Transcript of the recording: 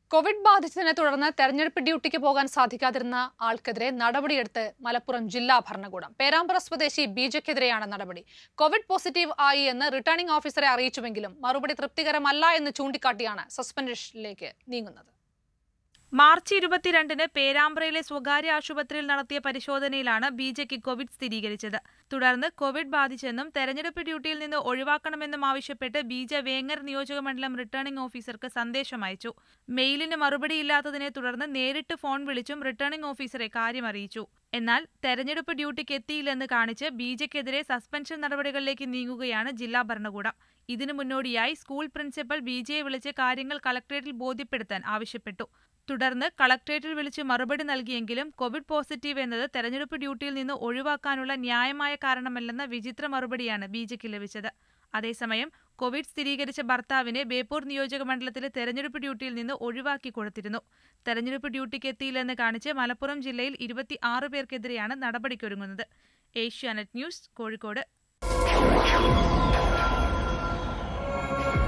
Covid ബാധിച്ചതിനെ തുടർന്ന് തെരഞ്ഞെടുപ്പ് ഡ്യൂട്ടിക്ക് പോകാൻ സാധിക്കാതിരുന്ന ആൾക്കെതിരെ നടപടിയെടുത്ത് മലപ്പുറം ജില്ലാ ഭരണകൂടം പേരാമ്പ്ര സ്വദേശി ബീജയ്ക്കെതിരെയാണ് നടപടി കോവിഡ് പോസിറ്റീവ് ആയി എന്ന് റിട്ടേണിംഗ് ഓഫീസറെ അറിയിച്ചുവെങ്കിലും മറുപടി തൃപ്തികരമല്ല എന്ന് ചൂണ്ടിക്കാട്ടിയാണ് സസ്പെൻഷനിലേക്ക് നീങ്ങുന്നത് മാർച്ച് ഇരുപത്തിരണ്ടിന് പേരാമ്പ്രയിലെ സ്വകാര്യ ആശുപത്രിയിൽ നടത്തിയ പരിശോധനയിലാണ് ബിജെക്ക് കോവിഡ് സ്ഥിരീകരിച്ചത് തുടർന്ന് കോവിഡ് ബാധിച്ചെന്നും തെരഞ്ഞെടുപ്പ് ഡ്യൂട്ടിയിൽ നിന്ന് ഒഴിവാക്കണമെന്നും ആവശ്യപ്പെട്ട് ബിജ വേങ്ങർ നിയോജകമണ്ഡലം റിട്ടേണിംഗ് ഓഫീസർക്ക് സന്ദേശം അയച്ചു മെയിലിന് മറുപടിയില്ലാത്തതിനെ തുടർന്ന് നേരിട്ട് ഫോൺ വിളിച്ചും റിട്ടേണിംഗ് ഓഫീസറെ കാര്യം അറിയിച്ചു എന്നാൽ തെരഞ്ഞെടുപ്പ് ഡ്യൂട്ടിക്ക് എത്തിയില്ലെന്ന് കാണിച്ച് ബിജെക്കെതിരെ സസ്പെൻഷൻ നടപടികളിലേക്ക് നീങ്ങുകയാണ് ജില്ലാ ഭരണകൂടം ഇതിനു മുന്നോടിയായി സ്കൂൾ പ്രിൻസിപ്പൽ ബിജെയെ വിളിച്ച് കാര്യങ്ങൾ കളക്ടറേറ്റിൽ ബോധ്യപ്പെടുത്താൻ ആവശ്യപ്പെട്ടു തുടർന്ന് കളക്ടറേറ്റിൽ വിളിച്ച് മറുപടി നൽകിയെങ്കിലും കോവിഡ് പോസിറ്റീവ് എന്നത് തെരഞ്ഞെടുപ്പ് ഡ്യൂട്ടിയിൽ നിന്ന് ഒഴിവാക്കാനുള്ള ന്യായമായ കാരണമല്ലെന്ന വിചിത്ര മറുപടിയാണ് ബിജെക്ക് ലഭിച്ചത് അതേസമയം കോവിഡ് സ്ഥിരീകരിച്ച ഭർത്താവിനെ ബേപ്പൂർ നിയോജക മണ്ഡലത്തിലെ തെരഞ്ഞെടുപ്പ് ഡ്യൂട്ടിയിൽ നിന്ന് ഒഴിവാക്കി കൊടുത്തിരുന്നു തെരഞ്ഞെടുപ്പ് ഡ്യൂട്ടിക്ക് എത്തിയില്ലെന്ന് കാണിച്ച് മലപ്പുറം ജില്ലയിൽ ഇരുപത്തി ആറ് പേർക്കെതിരെയാണ് നടപടിക്കൊരുങ്ങുന്നത് ഏഷ്യാനെറ്റ് ന്യൂസ് കോഴിക്കോട്